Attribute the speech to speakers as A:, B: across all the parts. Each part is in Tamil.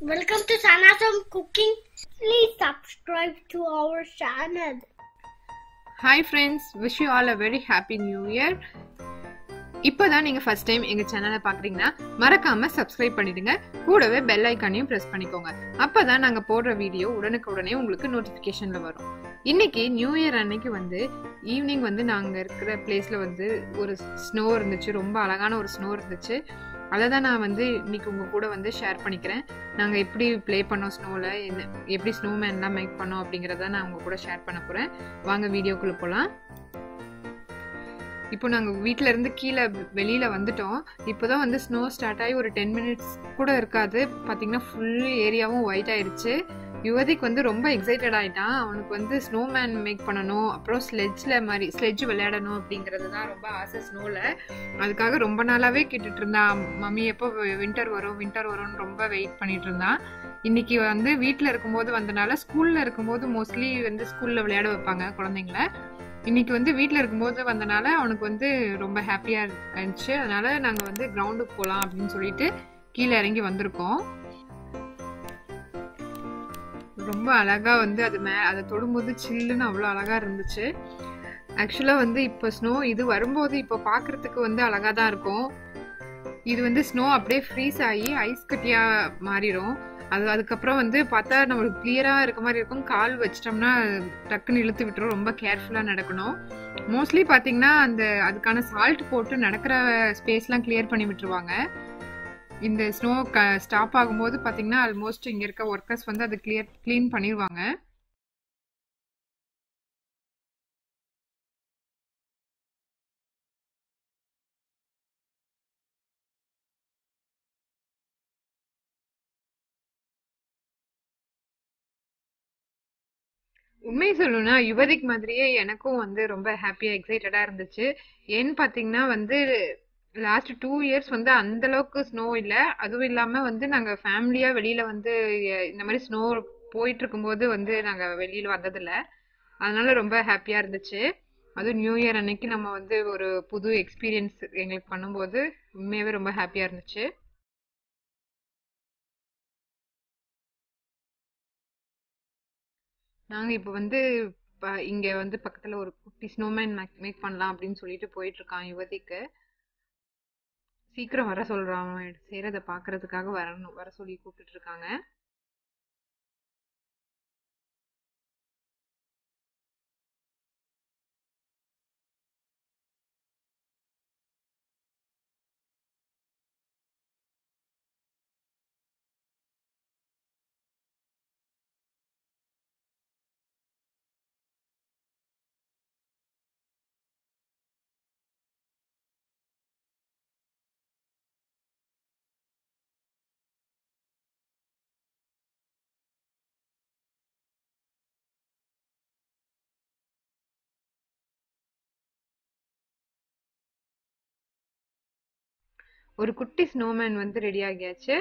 A: Welcome to Sanasam Cooking. Please subscribe to our channel.
B: Hi friends wish you all a very happy new year இப்போ தான் நீங்கள் ஃபர்ஸ்ட் டைம் எங்கள் சேனலை பார்க்குறீங்கன்னா மறக்காமல் சப்ஸ்கிரைப் பண்ணிடுங்க கூடவே பெல் ஐக்கானையும் ப்ரெஸ் பண்ணிக்கோங்க அப்போ தான் நாங்கள் போடுற வீடியோ உடனுக்கு உடனே உங்களுக்கு நோட்டிஃபிகேஷனில் வரும் இன்னைக்கு நியூ இயர் அன்னைக்கு வந்து ஈவினிங் வந்து நாங்கள் இருக்கிற பிளேஸில் வந்து ஒரு ஸ்னோ இருந்துச்சு ரொம்ப அழகான ஒரு ஸ்னோ இருந்துச்சு அதை தான் நான் வந்து இன்னைக்கு உங்கள் கூட வந்து ஷேர் பண்ணிக்கிறேன் நாங்கள் எப்படி ப்ளே பண்ணோம் ஸ்னோவில் என்ன எப்படி ஸ்னோமேன்லாம் மேக் பண்ணோம் அப்படிங்கிறத நான் உங்கள் கூட ஷேர் பண்ண போகிறேன் வாங்க வீடியோக்குள்ளே போகலாம் இப்போ நாங்கள் வீட்டில இருந்து கீழே வெளியில வந்துட்டோம் இப்போதான் வந்து ஸ்னோ ஸ்டார்ட் ஆகி ஒரு டென் மினிட்ஸ் கூட இருக்காது பார்த்தீங்கன்னா ஃபுல் ஏரியாவும் ஒயிட் ஆயிருச்சு யுவதிக்கு வந்து ரொம்ப எக்ஸைட்டட் ஆயிட்டான் அவனுக்கு வந்து ஸ்னோமேன் மேக் பண்ணணும் அப்புறம் ஸ்லெட்ஜில் மாதிரி ஸ்லெட்ஜ் விளையாடணும் அப்படிங்கிறது தான் ரொம்ப ஆசை ஸ்னோவில் அதுக்காக ரொம்ப நாளாகவே கேட்டுட்டு இருந்தான் மம்மி எப்போ வின்டர் வரும் வின்டர் வரும்னு ரொம்ப வெயிட் பண்ணிட்டு இருந்தான் இன்னைக்கு வந்து வீட்டில் இருக்கும்போது வந்தனால ஸ்கூலில் இருக்கும்போது மோஸ்ட்லி வந்து ஸ்கூலில் விளையாட வைப்பாங்க குழந்தைங்கள இன்னைக்கு வந்து வீட்டில் இருக்கும்போது வந்தனால அவனுக்கு வந்து ரொம்ப ஹாப்பியாக இருந்துச்சு அதனால நாங்கள் வந்து கிரவுண்டுக்கு போகலாம் அப்படின்னு சொல்லிட்டு கீழே இறங்கி வந்திருக்கோம் ரொம்ப அழகா வந்து அது மே அதை தொடும்போது சில்லுன்னு அவ்வளோ அழகா இருந்துச்சு ஆக்சுவலாக வந்து இப்போ ஸ்னோ இது வரும்போது இப்போ பார்க்கறதுக்கு வந்து அழகா தான் இருக்கும் இது வந்து ஸ்னோ அப்படியே ஃப்ரீஸ் ஆகி ஐஸ் கட்டியா மாறிடும் அது அதுக்கப்புறம் வந்து பார்த்தா நம்மளுக்கு கிளியரா இருக்க மாதிரி இருக்கும் கால் வச்சிட்டோம்னா டக்குன்னு இழுத்து விட்டுரும் ரொம்ப கேர்ஃபுல்லா நடக்கணும் மோஸ்ட்லி பாத்தீங்கன்னா அந்த அதுக்கான சால்ட் போட்டு நடக்கிற ஸ்பேஸ்லாம் கிளியர் பண்ணி விட்டுருவாங்க இந்த ஸ்னோ க ஸ்டாப் ஆகும்போது பார்த்தீங்கன்னா ஆல்மோஸ்ட் இங்கே இருக்க ஒர்க்கர்ஸ் வந்து அதை கிளியர் க்ளீன் பண்ணிடுவாங்க உண்மை சொல்லணும்னா யுவதிக் மாதிரியே எனக்கும் வந்து ரொம்ப ஹாப்பியா எக்ஸைட்டடா இருந்துச்சு ஏன்னு பாத்தீங்கன்னா வந்து லாஸ்ட் டூ இயர்ஸ் வந்து அந்த அளவுக்கு ஸ்னோ இல்லை அதுவும் இல்லாம வந்து நாங்க ஃபேமிலியா வெளியில வந்து எ- இந்த மாதிரி ஸ்னோ போயிட்டு இருக்கும்போது வந்து நாங்க வெளியில வந்ததில்ல அதனால ரொம்ப ஹாப்பியா இருந்துச்சு அதுவும் நியூ இயர் அன்னைக்கு நம்ம வந்து ஒரு புது எக்ஸ்பீரியன்ஸ் எங்களுக்கு பண்ணும்போது உண்மையாவே ரொம்ப ஹாப்பியா இருந்துச்சு நாங்க இப்போ வந்து ப- இங்க வந்து பக்கத்துல ஒரு குட்டி ஸ்னோமேன் மேக் பண்ணலாம் அப்படின்னு சொல்லிட்டு போயிட்டு இருக்கான் யுவதிக்கு சீக்கிரம் வர சொல்றான் அவன் செய்யறத பாக்குறதுக்காக வரணும் வர சொல்லி கூப்பிட்டுட்டு இருக்காங்க ஒரு குட்டி ஸ்னோமேன் வந்து ரெடி ஆகியாச்சு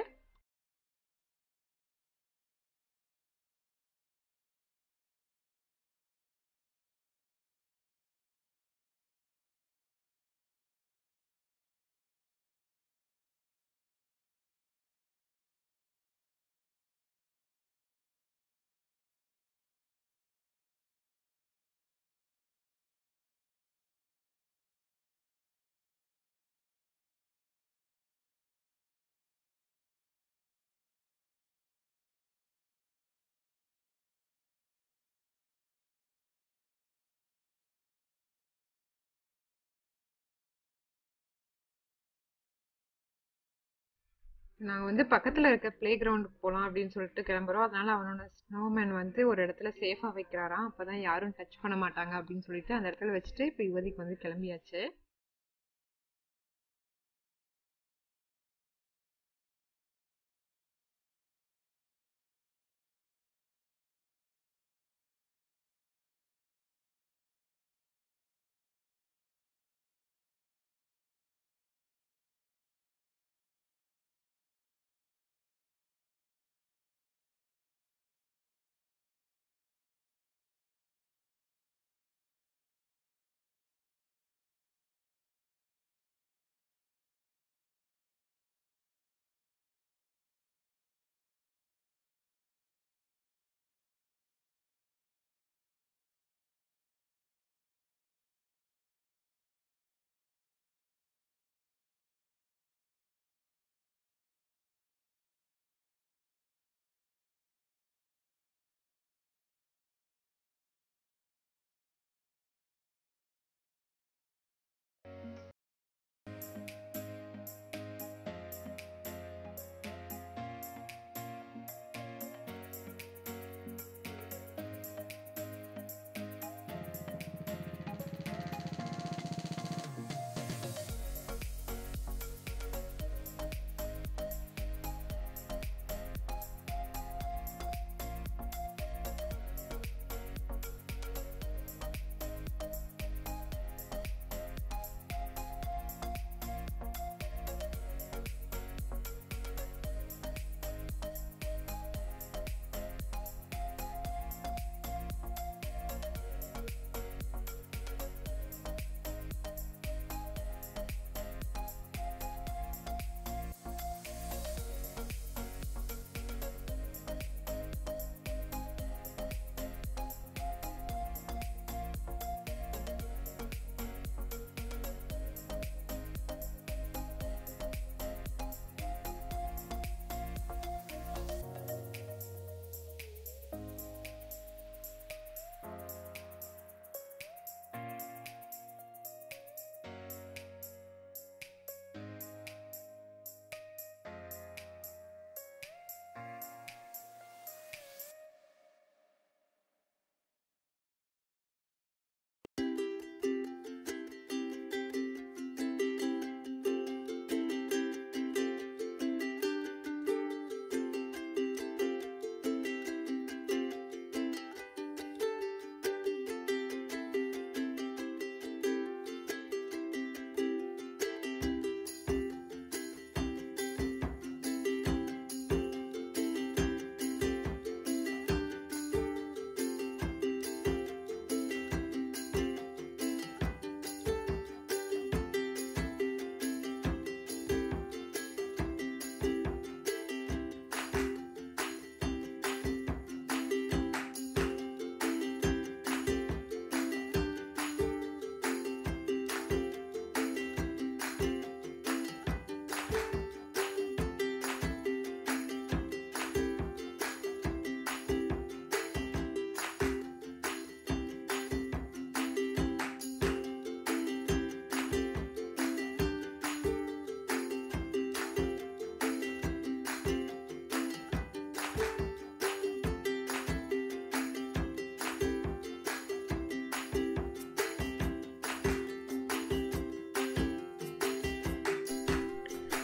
B: நாங்க வந்து பக்கத்துல இருக்க பிளே கிரவுண்டுக்கு போலாம் அப்படின்னு சொல்லிட்டு கிளம்புறோம் அதனால அவனோட ஸ்னோமேன் வந்து ஒரு இடத்துல சேஃபா வைக்கிறாராம் அப்பதான் யாரும் டச் பண்ண மாட்டாங்க அப்படின்னு சொல்லிட்டு அந்த இடத்துல வச்சுட்டு இப்ப யுவதிக்கு வந்து கிளம்பியாச்சு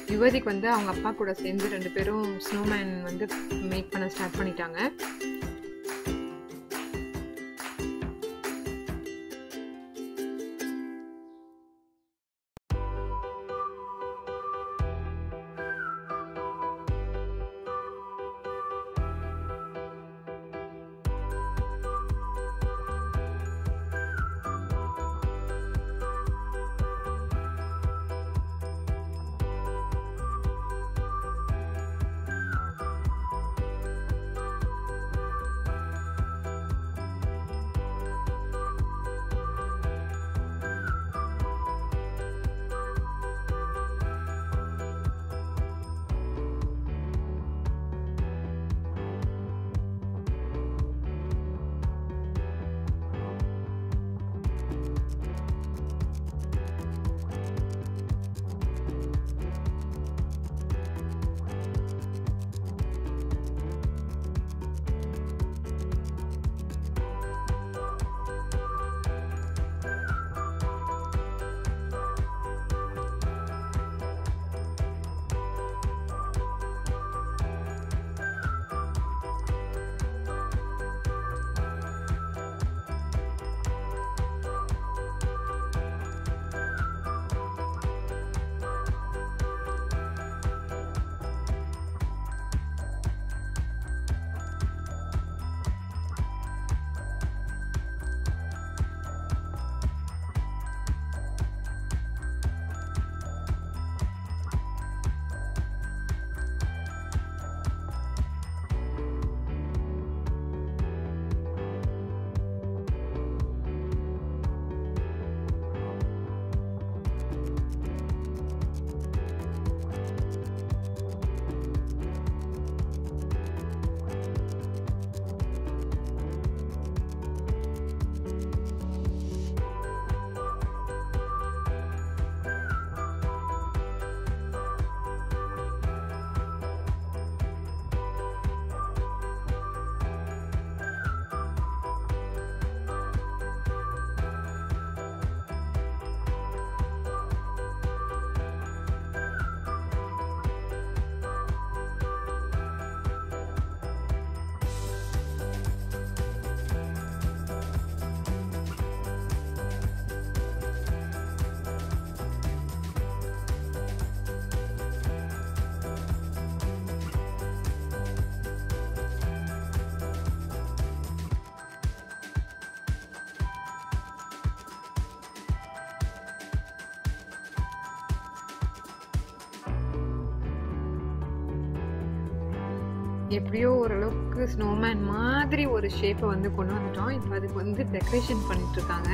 B: யுவதிக்கு வந்து அவங்க அப்பா கூட சேர்ந்து ரெண்டு பேரும் ஸ்னோமேன் வந்து மேக் பண்ண ஸ்டார்ட் பண்ணிட்டாங்க எப்படியோ ஓரளவுக்கு ஸ்னோமேன் மாதிரி ஒரு ஷேப்பை வந்து கொண்டு வந்துட்டோம் இப்போ அதுக்கு வந்து டெக்கரேஷன் பண்ணிட்டு இருக்காங்க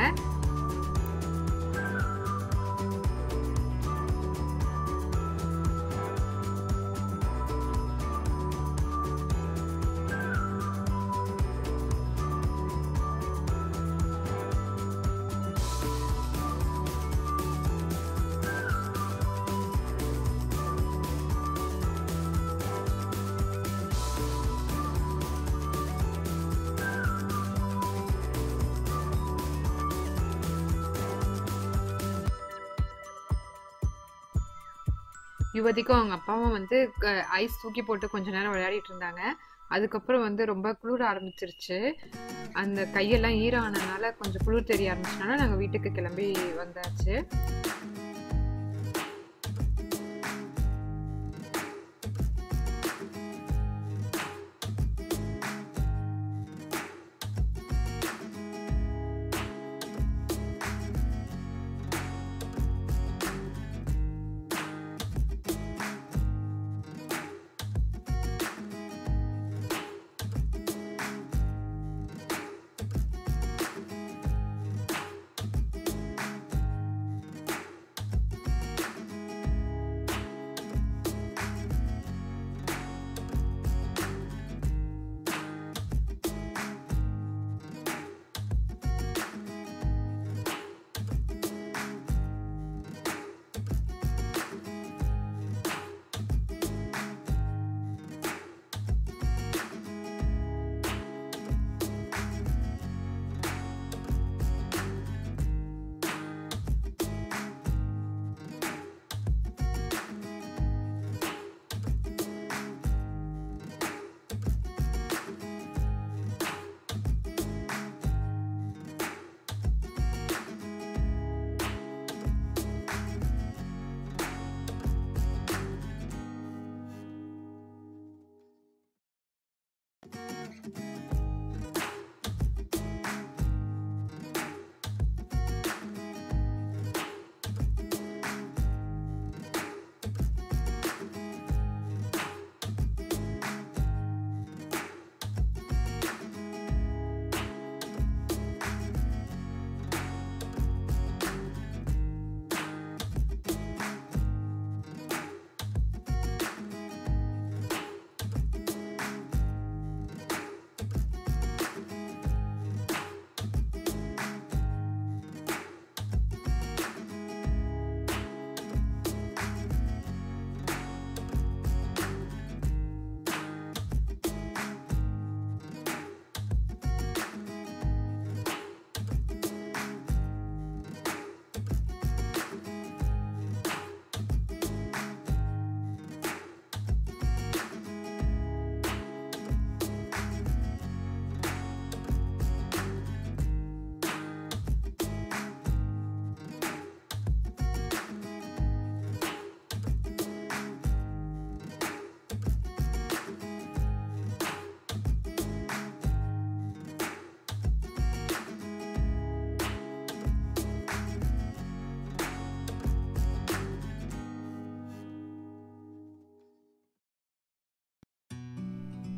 B: யுவதிக்கும் அவங்க அப்பாவும் வந்து ஐஸ் தூக்கி போட்டு கொஞ்ச நேரம் விளையாடிட்டு இருந்தாங்க அதுக்கப்புறம் வந்து ரொம்ப குளிர ஆரம்பிச்சிருச்சு அந்த கையெல்லாம் ஈரம் ஆனதுனால கொஞ்சம் குளிர் தெரிய ஆரம்பிச்சனால நாங்கள் வீட்டுக்கு கிளம்பி வந்தாச்சு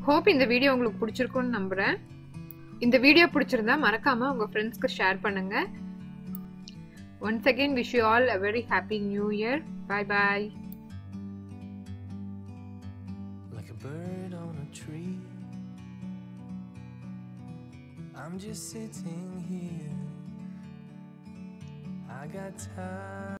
B: ஹோப் இந்த வீடியோ உங்களுக்கு பிடிச்சிருக்கும்னு நம்புறேன் இந்த வீடியோ பிடிச்சிருந்தா மறக்காம உங்க ஃப்ரெண்ட்ஸ்க்கு ஷேர் பண்ணுங்க once again wish you all a very happy new year bye bye
C: like a bird on a tree. I'm just sitting here. I got time.